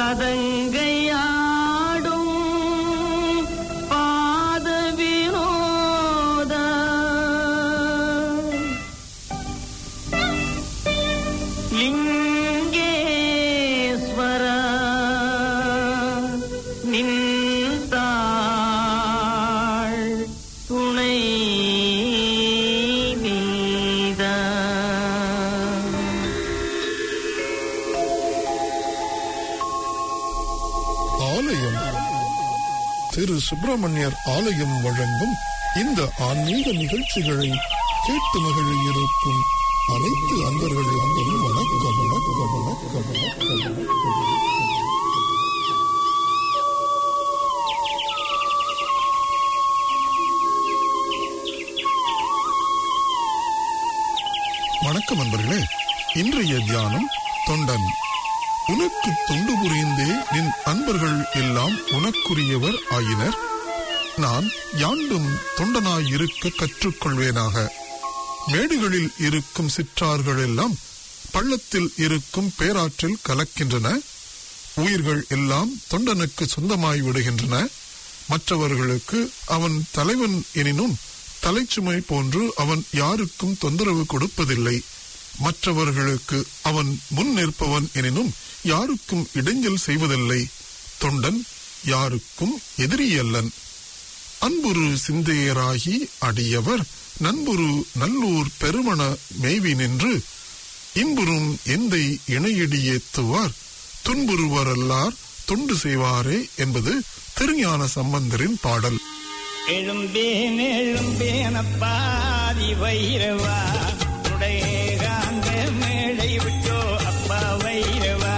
பதங்கையாடும் பாத வினோத லிங்கேஸ்வர நின்றாள் துணை நீதா ஆலயம் திரு சுப்பிரமணியர் ஆலயம் வழங்கும் இந்த ஆன்மீக நிகழ்ச்சிகளை கேட்டு மகிழ இருக்கும் அனைத்து அன்பர்களுக்கும் வணக்கம் வணக்கம் வணக்கம் வணக்கம் வணக்கம் வணக்கம் அன்பர்களே இன்றைய தியானம் தொண்டன் உனக்கு தொண்டு புரிந்தே நின் அன்பர்கள் எல்லாம் உனக்குரியவர் ஆயினர் நான் யாண்டும் தொண்டனாய் இருக்க கற்றுக்கொள்வேனாக மேடுகளில் இருக்கும் சிற்றார்கள் எல்லாம் பள்ளத்தில் இருக்கும் பேராற்றில் கலக்கின்றன உயிர்கள் எல்லாம் தொண்டனுக்கு சொந்தமாய் விடுகின்றன மற்றவர்களுக்கு அவன் தலைவன் எனினும் தலைச்சுமை போன்று அவன் யாருக்கும் தொந்தரவு கொடுப்பதில்லை மற்றவர்களுக்கு அவன் முன் நிற்பவன் எனினும் யாருக்கும் இடைஞ்சல் செய்வதில்லை தொண்டன் யாருக்கும் எதிரியல்லன் அன்புரு சிந்தையராகி அடியவர் நண்புரு நல்லூர் பெருமண மேவி நின்று இன்புறும் எந்தை இணையடியேத்துவார் துன்புறுவரல்லார் தொண்டு செய்வாரே என்பது திருஞான சம்பந்தரின் பாடல் எழும்பேன் எழும்பேன் அப்பாதி வைரவா உடையகாந்த மேடை விட்டோ அப்பா வைரவா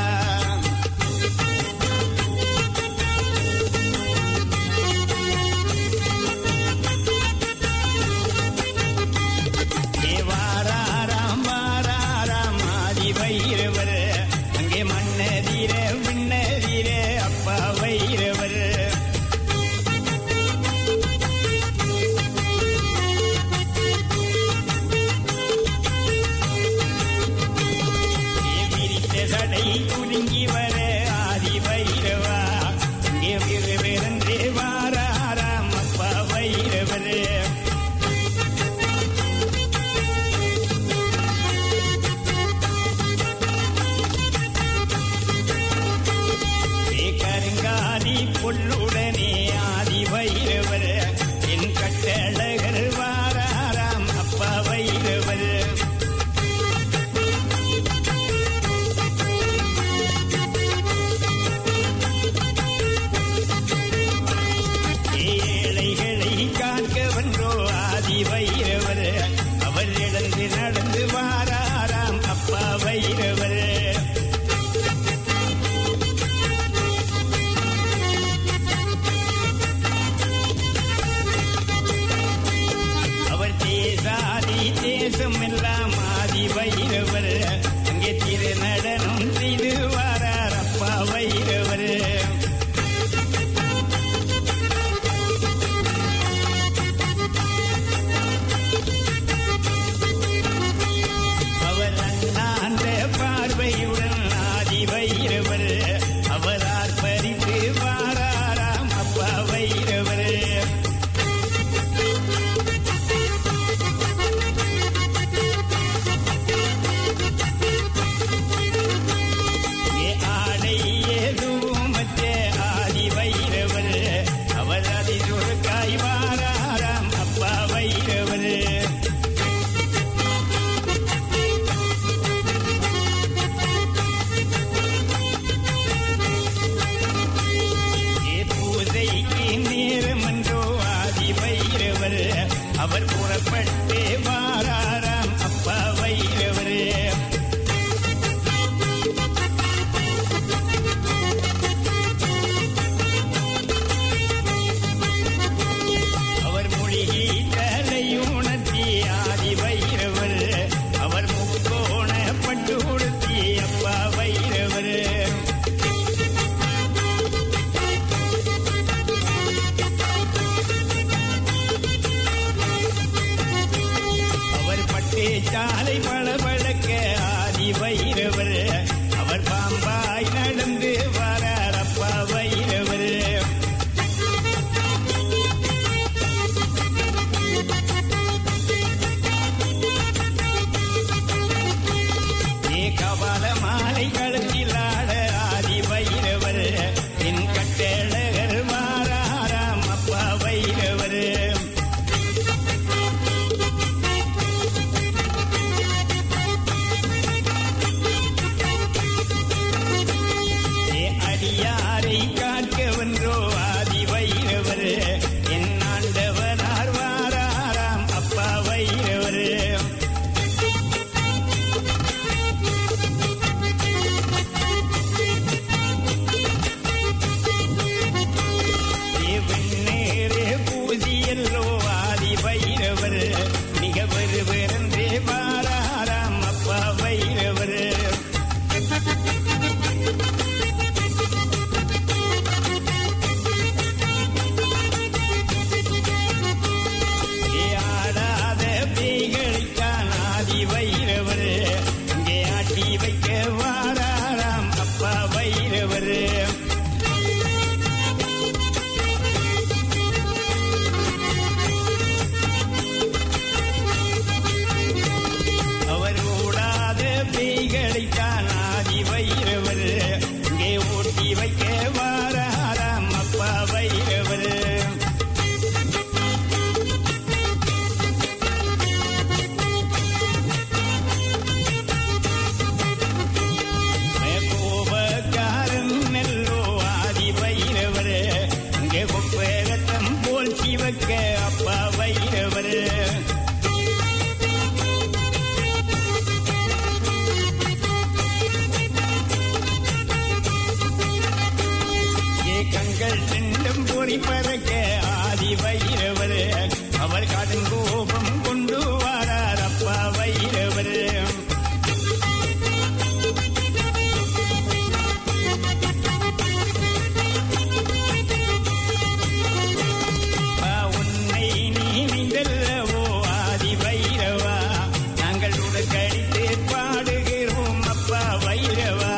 ஏ வாராராம் வாராராம் ஆதி வைரவர் அங்கே மன்னதீர விண்ணதீர அப்பா வைரவர் விரித்த சடை குலுங்கி வர ஆதி வைரவா இங்கே விறுவிறுந்தே வாராராம் அப்பா வைரவர் ஏ கருங்காலி புல்லுடனே ஆதி வைரவர் என் கட்டழகர் வாராராம் அப்பா வைரவர் ஏழைகளை காக்க வந்தோ ஆதி வைரவர் அவர் இழந்து நடந்து வாராராம் அப்பா வைரவர் அவர் தேசாதி தேசம் எல்லாம் ஆதி வைரவர் அங்கே திரு நடனம் செய்து வாரார் அப்பா வைரவர் அவர் அண்ணாந்த கபால மாலை கழுத்தில் ஆட ஆதி வைரவர் என் கட்டழகர் மாறாராம் அப்பா வைரவர் ஏ அடியாரை காக்க வென்றோ ஆதி வைரவர் என் ஆண்டவனார் வாராராம் அப்பா வைரவர் ஏ வெண்ணேறு பூதியல்லோ ஆதி வைரவர் மிக வருவரந்தே வாராராம் அப்பா வைரவர் இங்கே ஆடாத பேய்களுக்கான் ஆதி வைரவர் இங்கே ஆட்டி வைக்க வாராராம் அப்பா வைரவர் அவர் ஓடாத பேய்களைத்தான் ஆதி வைரவர் இங்கே ஓட்டி வைக்க வாராராம் அப்பா வைரவர் கோபக்காரன் நெல்லோ ஆதி வைரவர் இங்கே கொப்பேரத்தம் போல் சிவக்க அப்பா வைரவர் ஏ கண்கள் ரெண்டும் பொறி பறக்க ஆதி வைரவர் அவர் கடும் கோபம் கொண்டு வாரார் அப்பா வைரவர் அப்பா, உன்னை நினைந்தல்லவோ ஆதி வைரவா நாங்கள் உடற்கடித்து பாடுகிறோம் அப்பா வைரவா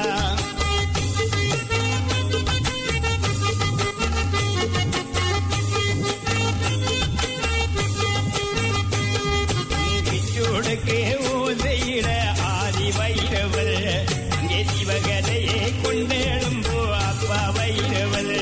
கிச்சோடுக்கு ஓதையிட ஆதி வைரவர் அங்கே சிவகதையை கொண்டெழும்போ அப்பா வைரவர்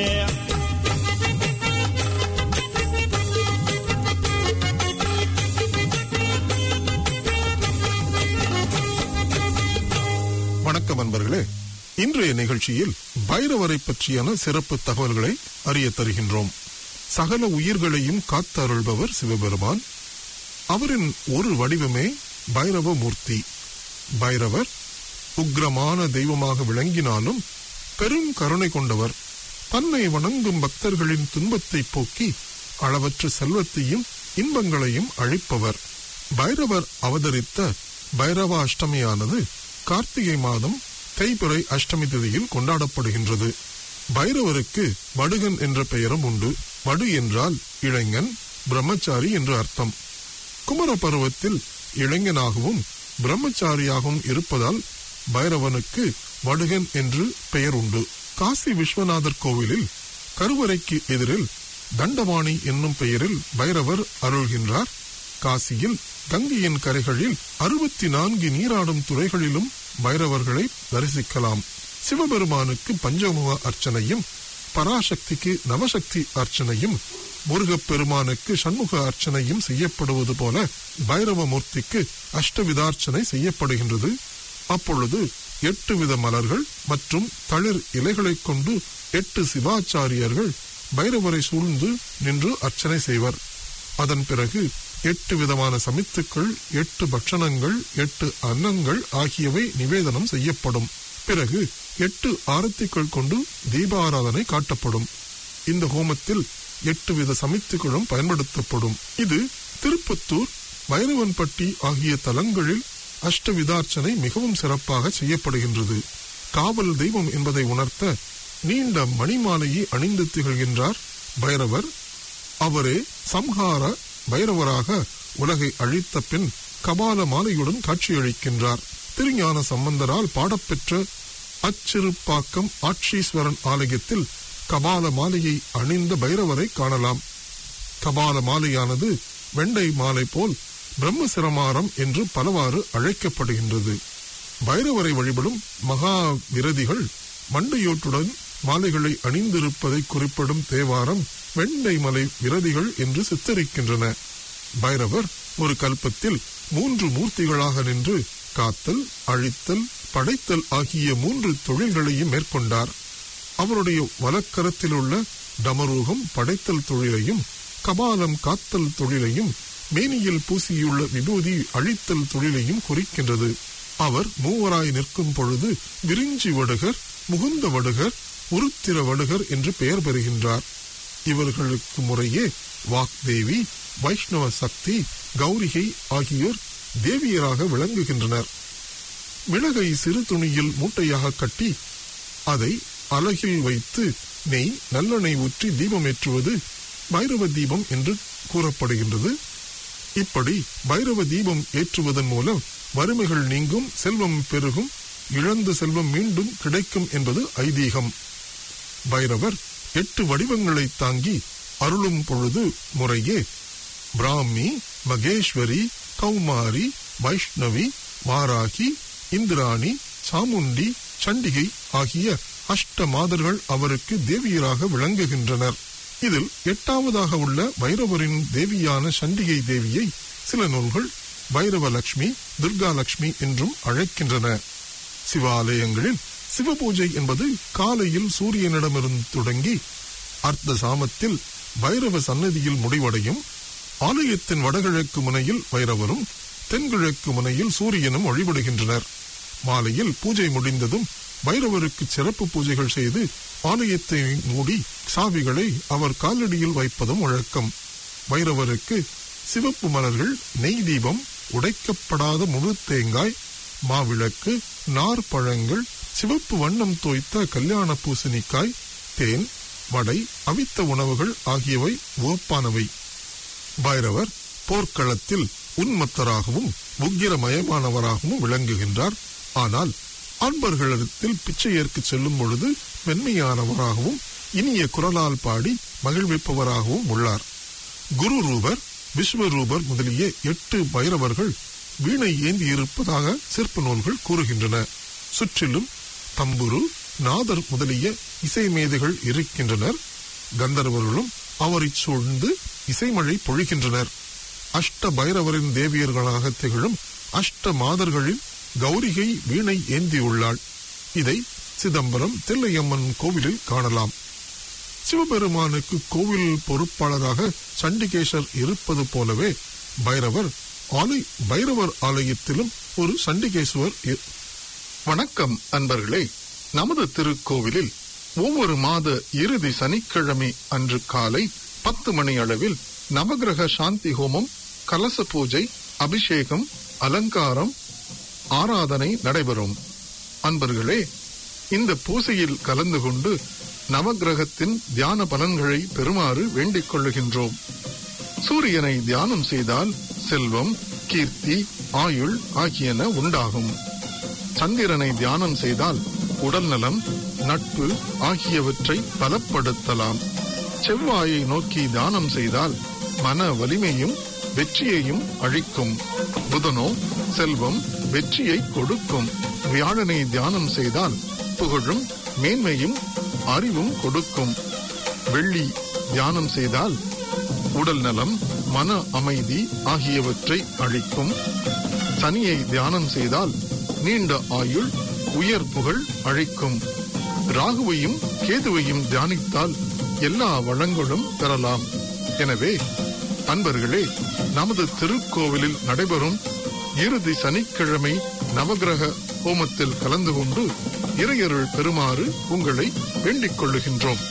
வணக்கம் அன்பர்களே இன்றைய நிகழ்ச்சியில் பைரவரை பற்றியான சிறப்பு தகவல்களை அறிய தருகின்றோம் சகல உயிர்களையும் காத்தருள்பவர் சிவபெருமான் அவரின் ஒரு வடிவமே பைரவ மூர்த்தி பைரவர் உக்ரமான தெய்வமாக விளங்கினாலும் பெரும் கருணை கொண்டவர் தன்னை வணங்கும் பக்தர்களின் துன்பத்தை போக்கி அளவற்ற செல்வத்தையும் இன்பங்களையும் அழிப்பவர் பைரவர் அவதரித்த பைரவ அஷ்டமியானது கார்த்திகை மாதம் தேய்பிறை அஷ்டமி திதியில் கொண்டாடப்படுகின்றது பைரவருக்கு வடுகன் என்ற பெயரும் உண்டு வடு என்றால் இளைஞன் பிரம்மச்சாரி என்று அர்த்தம் குமர பருவத்தில் இளைஞனாகவும் பிரம்மச்சாரியாகவும் இருப்பதால் பைரவனுக்கு வடுகன் என்று பெயர் உண்டு காசி விஸ்வநாதர் கோவிலில் கருவறைக்கு எதிரில் தண்டவாணி என்னும் பெயரில் பைரவர் அருள்கின்றார் காசியில் கங்கையின் கரைகளில் அறுபத்தி நான்கு நீராடும் துறைகளிலும் பைரவர்களை தரிசிக்கலாம் சிவபெருமானுக்கு பஞ்சமுக அர்ச்சனையும் பராசக்திக்கு நவசக்தி அர்ச்சனையும் முருகப்பெருமானுக்கு சண்முக அர்ச்சனையும் செய்யப்படுவது போல பைரவ மூர்த்திக்கு அஷ்டவிதார்ச்சனை செய்யப்படுகின்றது அப்பொழுது எட்டு வித மலர்கள் மற்றும் தளிர் இலைகளைக் கொண்டு எட்டு சிவாச்சாரியர்கள் பைரவரை சூழ்ந்து நின்று அர்ச்சனை செய்வர் அதன் பிறகு எட்டு விதமான சமித்துக்கள் எட்டு பட்சணங்கள் எட்டு அன்னங்கள் ஆகியவை நிவேதனம் செய்யப்படும் பிறகு எட்டு ஆரத்திகள் கொண்டு தீபாராதனை காட்டப்படும் இந்த ஹோமத்தில் எட்டு வித சமித்துகளும் பயன்படுத்தப்படும் இது திருப்பத்தூர் வைரவன்பட்டி ஆகிய தலங்களில் அஷ்டவிதார்ச்சனை மிகவும் சிறப்பாக செய்யப்படுகின்றது காவல் தெய்வம் என்பதை உணர்த்த நீண்ட மணிமாலையை அணிந்து திகழ்கின்றார் பைரவர் அவரே சம்ஹார பைரவராக உலகை அழித்த பின் கபால மாலையுடன் காட்சியளிக்கின்றார் திருஞான சம்பந்தரால் பாடப்பெற்ற அச்சிறுப்பாக்கம் ஆட்சீஸ்வரன் ஆலயத்தில் கபால மாலையை அணிந்த பைரவரை காணலாம் கபால மாலையானது வெண்டை மாலை போல் பிரம்மசிரமாரம் என்று பலவாறு அழைக்கப்படுகின்றது பைரவரை வழிபடும் மகா விரதிகள் மண்டையோட்டுடன் மாலைகளை அணிந்திருப்பதை குறிப்பிடும் தேவாரம் வெண்ணை மலை விரதிகள் என்று சித்தரிக்கின்றன பைரவர் ஒரு கல்பத்தில் மூன்று மூர்த்திகளாக நின்று காத்தல் அழித்தல் படைத்தல் ஆகிய மூன்று தொழில்களையும் மேற்கொண்டார் அவருடைய வலக்கரத்தில் உள்ள டமரூகம் படைத்தல் தொழிலையும் கபாலம் காத்தல் தொழிலையும் மேனியில் பூசியுள்ள விபூதி அழித்தல் தொழிலையும் குறிக்கின்றது அவர் மூவராய் நிற்கும் பொழுது விரிஞ்சி வடுகர் முகுந்த வடுகர் உருத்திர வடுகர் என்று பெயர் பெறுகின்றார் இவர்களுக்கு முறையே வாக்தேவி வைஷ்ணவ சக்தி கௌரிகை ஆகியோர் தேவியராக விளங்குகின்றனர் மிளகை சிறு துணியில் மூட்டையாக கட்டி அதை அலகில் வைத்து நெய் நல்லெண்ணெய் ஊற்றி தீபம் ஏற்றுவது பைரவ தீபம் என்று கூறப்படுகின்றது இப்படி பைரவ தீபம் ஏற்றுவதன் மூலம் வறுமைகள் நீங்கும் செல்வம் பெருகும் இழந்த செல்வம் மீண்டும் கிடைக்கும் என்பது ஐதீகம் பைரவர் எட்டு வடிவங்களை தாங்கி அருளும் பொழுது முறையே பிராமி மகேஸ்வரி கௌமாரி வைஷ்ணவி வாராகி இந்திராணி சாமுண்டி சண்டிகை ஆகிய அஷ்ட மாதர்கள் அவருக்கு தேவியராக விளங்குகின்றனர் இதில் எட்டாவதாக உள்ள பைரவரின் தேவியான சண்டிகை தேவியை சில நூல்கள் பைரவலட்சுமி துர்கா லட்சுமி என்றும் அழைக்கின்றன சிவாலயங்களில் சிவபூஜை என்பது காலையில் சூரியனிடமிருந்து தொடங்கி அர்த்த சாமத்தில் பைரவ சன்னதியில் முடிவடையும் ஆலயத்தின் வடகிழக்கு முனையில் பைரவரும் தென்கிழக்கு முனையில் சூரியனும் வழிபடுகின்றனர் மாலையில் பூஜை முடிந்ததும் பைரவருக்கு சிறப்பு பூஜைகள் செய்து ஆலயத்தை மூடி சாவிகளை அவர் காலடியில் வைப்பதும் வழக்கம் பைரவருக்கு சிவப்பு மலர்கள் நெய் தீபம் உடைக்கப்படாத முழு தேங்காய் மாவிளக்கு நார்பழங்கள் சிவப்பு வண்ணம் தோய்த்த கல்யாண பூசணிக்காய் தேன் வடை அவித்த உணவுகள் ஆகியவை உவப்பானவை பைரவர் போர்க்களத்தில் உன்மத்தராகவும் உக்கிரமயமானவராகவும் விளங்குகின்றார் ஆனால் அன்பர்களிடத்தில் பிச்சை ஏற்க செல்லும் பொழுது மென்மையானவராகவும் இனிய குரலால் பாடி மகிழ்விப்பவராகவும் உள்ளார் குரு ரூபர் விஸ்வரூபர் முதலிய எட்டு பைரவர்கள் வீணை ஏந்தி இருப்பதாக சிற்ப நூல்கள் கூறுகின்றன சுற்றிலும் தம்புரு நாதர் முதலிய இசை மேதைகள் இருக்கின்றனர் கந்தர்வர்களும் அவரை சூழ்ந்து இசைமழை பொழிகின்றனர் அஷ்ட பைரவரின் தேவியர்களாக திகழும் அஷ்ட மாதர்களில் கௌரிகை வீணை ஏந்தியுள்ளாள் இதை சிதம்பரம் தில்லையம்மன் கோவிலில் காணலாம் சிவபெருமானுக்கு கோவில் பொறுப்பாளராக சண்டிகேசர் இருப்பது போலவே பைரவர் ஆலை பைரவர் ஆலயத்திலும் ஒரு சண்டிகேஸ்வர் இ- வணக்கம் அன்பர்களே நமது திருக்கோவிலில் ஒவ்வொரு மாத இறுதி சனிக்கிழமை அன்று காலை பத்து மணி அளவில் நவகிரக சாந்தி ஹோமம் கலச பூஜை அபிஷேகம் அலங்காரம் ஆராதனை நடைபெறும் அன்பர்களே இந்த பூசையில் கலந்து கொண்டு நவகிரகத்தின் தியான பலன்களை பெறுமாறு வேண்டிக் கொள்ளுகின்றோம் சூரியனை தியானம் செய்தால் செல்வம் கீர்த்தி ஆயுள் ஆகியன உண்டாகும் சந்திரனை தியானம் செய்தால் உடல் நலம் நட்பு ஆகியவற்றை பலப்படுத்தலாம் செவ்வாயை நோக்கி தியானம் செய்தால் மன வலிமையும் வெற்றியையும் அழிக்கும் புதனோ செல்வம் வெற்றியை கொடுக்கும் வியாழனை தியானம் செய்தால் புகழும் மேன்மையும் அறிவும் கொடுக்கும் வெள்ளி தியானம் செய்தால் உடல் நலம் மன அமைதி ஆகியவற்றை அளிக்கும் சனியை தியானம் செய்தால் நீண்ட ஆயுள் உயர் புகழ் அழிக்கும் ராகுவையும் கேதுவையும் தியானித்தால் எல்லா வளங்களும் பெறலாம் எனவே அன்பர்களே நமது திருக்கோவிலில் நடைபெறும் இறுதி சனிக்கிழமை நவகிரக ஹோமத்தில் கலந்து கொண்டு இறையருள் பெறுமாறு உங்களை வேண்டிக் கொள்ளுகின்றோம்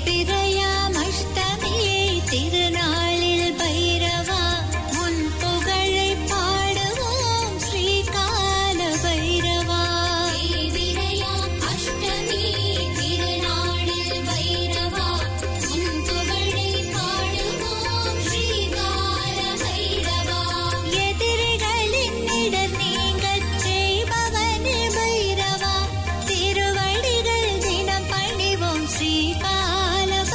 தேய்பிரையாம் அஷ்டமியை திருநாளில் பைரவா உன் புகழை பாடுவோம் ஸ்ரீகால பைரவா தேய்பிரையாம் அஷ்டமி திருநாளில் பைரவா உன் புகழை பாடுவோம் ஸ்ரீகால பைரவா எதிரிகளின் இடர் நீங்கச் செய்பவனே பைரவா திருவடிகள் தினம் பணிவோம் ஸ்ரீகால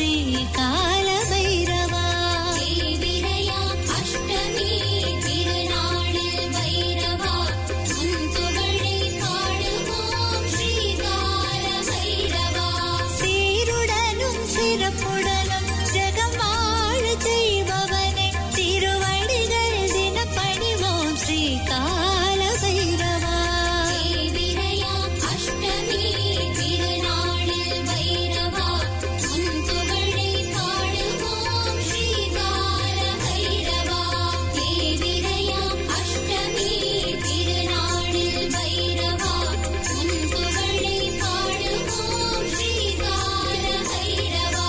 ஸ்ரீகால பைரவா தேவிரையாம் அஷ்டமி திருநாளில் பைரவா உன் புகழை பாடுவோம் ஸ்ரீகால பைரவா சீருடனும் சிறப்புடனும் ஜெகம் வாழ செய்பவனே திருவடிகள் தினப்பணிவோம் ஸ்ரீகால பைரவா தேவிரையாம் அஷ்டமி திருநாளில் பைரவா உன் புகழை பாடுவோம் ஸ்ரீகால பைரவா தேவிரையாம் அஷ்டமி திருநாளில் பைரவா உன் புகழை பாடுவோம் ஸ்ரீகால பைரவா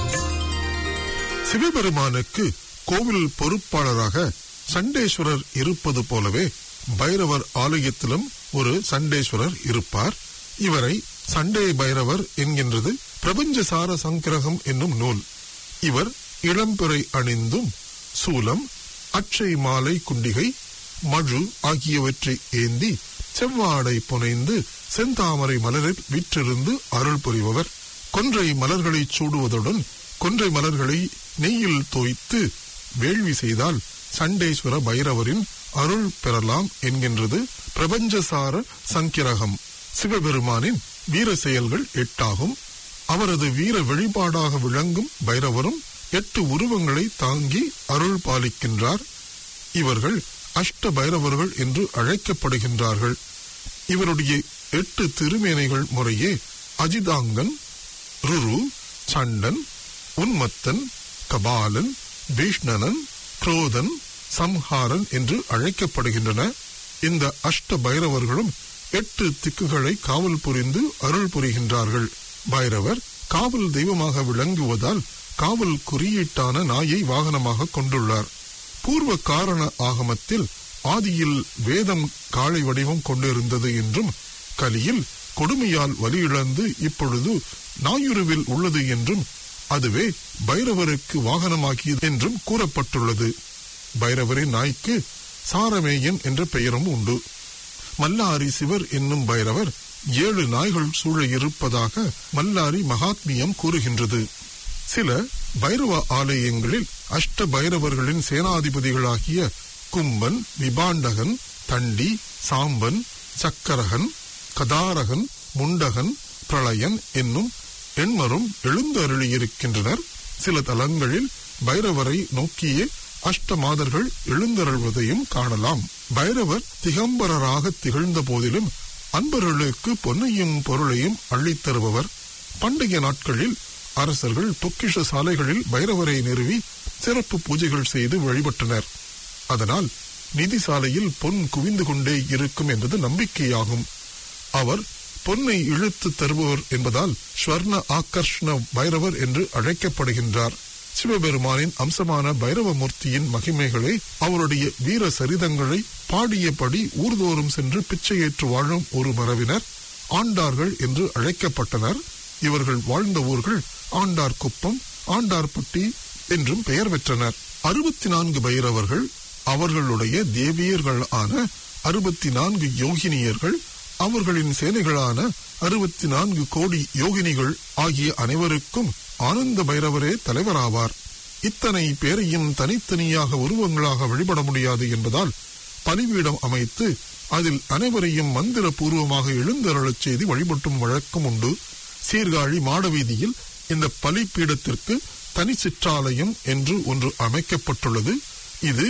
சிவபெருமானுக்கு கோவில் பொறுப்பாளராக சண்டேஸ்வரர் இருப்பது போலவே பைரவர் ஆலயத்திலும் ஒரு சண்டேஸ்வரர் இருப்பார் இவரை சண்டே பைரவர் என்கின்றது பிரபஞ்சசார சங்கிரகம் என்னும் நூல் இவர் இளம்பிறை அணிந்தும் சூலம் அச்சை மாலை குண்டிகை மழு ஆகியவற்றை ஏந்தி செவ்வாடை புனைந்து செந்தாமரை மலரில் விற்றிருந்து அருள் புரிபவர் கொன்றை மலர்களை சூடுவதுடன் கொன்றை மலர்களை நெய்யில் தோய்த்து வேள்வி செய்தால் சண்டேஸ்வர பைரவரின் அருள் பெறலாம் என்கின்றது பிரபஞ்சசார சங்கிரகம் சிவபெருமானின் வீர செயல்கள் எட்டாகும் அவரது வீர வெளிப்பாடாக விளங்கும் பைரவரும் எட்டு உருவங்களை தாங்கி அருள் பாலிக்கின்றார் இவர்கள் அஷ்ட பைரவர்கள் என்று அழைக்கப்படுகின்றார்கள் இவருடைய எட்டு திருமேனைகள் முறையே அஜிதாங்கன் ருரு சண்டன் உன்மத்தன் கபாலன் பீஷ்ணனன் குரோதன் சம்ஹாரன் என்று அழைக்கப்படுகின்றன இந்த அஷ்ட பைரவர்களும் எட்டு திக்குகளை காவல் புரிந்து அருள் புரிகின்றார்கள் பைரவர் காவல் தெய்வமாக விளங்குவதால் காவல் குறியீட்டான நாயை வாகனமாக கொண்டுள்ளார் பூர்வ காரண ஆகமத்தில் ஆதியில் வேதம் காளை வடிவம் கொண்டிருந்தது என்றும் கலியில் கொடுமையால் வலியிழந்து இப்பொழுது நாயுருவில் உள்ளது என்றும் அதுவே பைரவருக்கு வாகனமாக்கியது என்றும் கூறப்பட்டுள்ளது பைரவரின் நாய்க்கு சாரமேயன் என்ற பெயரும் உண்டு மல்லாரி சிவர் என்னும் பைரவர் ஏழு நாய்கள் சூழ இருப்பதாக மல்லாரி மகாத்மியம் கூறுகின்றது சில பைரவ ஆலயங்களில் அஷ்ட பைரவர்களின் சேனாதிபதிகளாகிய கும்பன் விபாண்டகன் தண்டி சாம்பன் சக்கரகன் கதாரகன் முண்டகன் பிரளயன் என்னும் எண்மரும் எழுந்தருளியிருக்கின்றனர் சில தலங்களில் பைரவரை நோக்கியே அஷ்ட மாதர்கள் எழுந்தருள்வதையும் காணலாம் பைரவர் திகம்பரராக திகழ்ந்த போதிலும் அன்பர்களுக்கு பொன்னையும் பொருளையும் அள்ளித் தருபவர் பண்டைய நாட்களில் அரசர்கள் பொக்கிஷ சாலைகளில் பைரவரை நிறுவி சிறப்பு பூஜைகள் செய்து வழிபட்டனர் அதனால் நிதி சாலையில் பொன் குவிந்து கொண்டே இருக்கும் என்பது நம்பிக்கையாகும் அவர் பொன்னை இழுத்து தருபவர் என்பதால் ஸ்வர்ண ஆகர்ஷ்ண பைரவர் என்று அழைக்கப்படுகின்றார் சிவபெருமானின் அம்சமான பைரவமூர்த்தியின் மகிமைகளை அவருடைய வீர சரிதங்களை பாடியபடி ஊர்தோறும் சென்று பிச்சையேற்று வாழும் ஒரு மரபினர் ஆண்டார்கள் என்று அழைக்கப்பட்டனர் இவர்கள் வாழ்ந்த ஊர்கள் ஆண்டார் குப்பம் ஆண்டார்பட்டி என்றும் பெயர் பெற்றனர் அறுபத்தி நான்கு பைரவர்கள் அவர்களுடைய தேவியர்களான அறுபத்தி நான்கு யோகினியர்கள் அவர்களின் சேனைகளான அறுபத்தி நான்கு கோடி யோகினிகள் ஆகிய அனைவருக்கும் ஆனந்த பைரவரே தலைவராவார் இத்தனை பேரையும் தனித்தனியாக உருவங்களாக வழிபட முடியாது என்பதால் பலிபீடம் அமைத்து அதில் அனைவரையும் மந்திர பூர்வமாக எழுந்தருளச் செய்து வழிபட்டும் வழக்கம் உண்டு சீர்காழி மாடவீதியில் இந்த பலிபீடத்திற்கு தனி சிற்றாலயம் என்று ஒன்று அமைக்கப்பட்டுள்ளது இது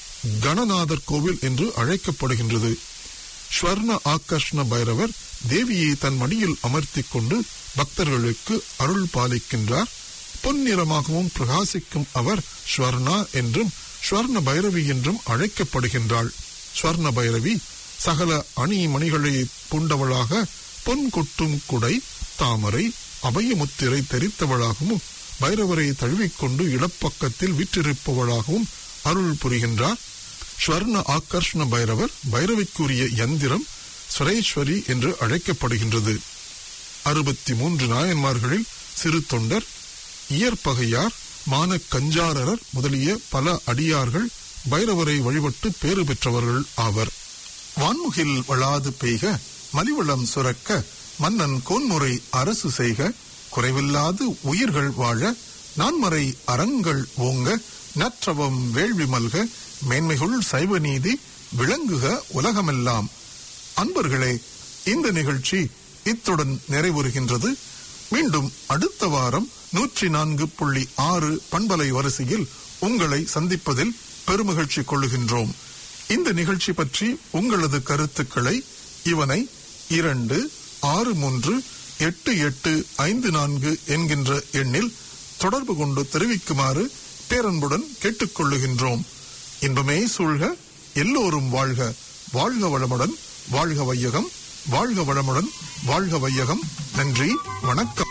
கணநாதர் கோவில் என்று அழைக்கப்படுகின்றது ஸ்வர்ண ஆகர்ஷ்ண பைரவர் தேவியை தன் மடியில் அமர்த்திக் கொண்டு பக்தர்களுக்கு அருள் பாலிக்கின்றார் பொன்னிறமாகவும் பிரகாசிக்கும் அவர் ஸ்வர்ணா என்றும் ஸ்வர்ண பைரவி என்றும் அழைக்கப்படுகின்றாள் ஸ்வர்ண பைரவி சகல அணி மணிகளை பூண்டவளாக பொன் கொட்டும் குடை தாமரை அபயமுத்திரை தெரித்தவளாகவும் பைரவரை தழுவிக்கொண்டு இடப்பக்கத்தில் விற்றிருப்பவளாகவும் அருள் புரிகின்றார் ஸ்வர்ண ஆகர்ஷ்ண பைரவர் பைரவிக்குரிய யந்திரம் சுரேஸ்வரி என்று அழைக்கப்படுகின்றது அறுபத்தி மூன்று நாயன்மார்களில் சிறு தொண்டர் இயற்பகையார் மான கஞ்சாரர் முதலிய பல அடியார்கள் பைரவரை வழிபட்டு பேறு பெற்றவர்கள் ஆவர் வான்முகில் வளாது பெய்க மலிவளம் சுரக்க மன்னன் கோன்முறை அரசு செய்க குறைவில்லாது உயிர்கள் வாழ நான்மறை அறங்கள் ஓங்க நற்றவம் வேள்வி மல்க மேன்மைகுள் சைவ நீதி விளங்குக உலகமெல்லாம் அன்பர்களே இந்த நிகழ்ச்சி இத்துடன் நிறைவுறுகின்றது மீண்டும் அடுத்த வாரம் நூற்றி நான்கு புள்ளி ஆறு பண்பலை வரிசையில் உங்களை சந்திப்பதில் பெருமகிழ்ச்சி கொள்ளுகின்றோம் இந்த நிகழ்ச்சி பற்றி உங்களது கருத்துக்களை இவனை இரண்டு ஆறு மூன்று எட்டு எட்டு ஐந்து நான்கு என்கின்ற எண்ணில் தொடர்பு கொண்டு தெரிவிக்குமாறு பேரன்புடன் கேட்டுக்கொள்ளுகின்றோம் இன்பமே சூழ்க எல்லோரும் வாழ்க வாழ்க வளமுடன் வாழ்க வையகம் வாழ்க வளமுடன் வாழ்க வையகம் நன்றி வணக்கம்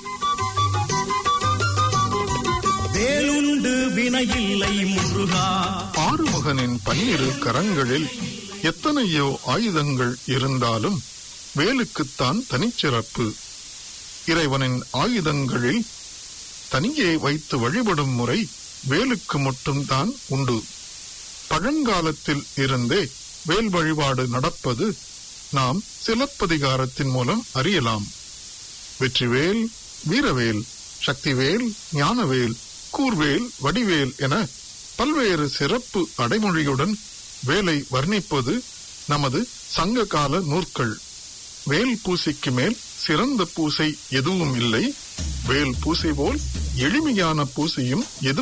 வேலுண்டு வினையில்லை முருகா ஆறுமுகனின் பன்னிரு கரங்களில் எத்தனையோ ஆயுதங்கள் இருந்தாலும் வேலுக்குத்தான் தனிச்சிறப்பு இறைவனின் ஆயுதங்களில் தனியே வைத்து வழிபடும் முறை வேலுக்கு மட்டும்தான் உண்டு பழங்காலத்தில் இருந்தே வேல் வழிபாடு நடப்பது நாம் சிலப்பதிகாரத்தின் மூலம் அறியலாம் வெற்றிவேல் வீரவேல் சக்திவேல் ஞானவேல் கூர்வேல் வடிவேல் என பல்வேறு சிறப்பு அடைமொழியுடன் வேலை வர்ணிப்பது நமது சங்க கால நூற்கள் வேல் பூசைக்கு மேல் சிறந்த பூசை எதுவும் இல்லை வேல் பூசை போல் எளிமையான பூசையும் எதுவும்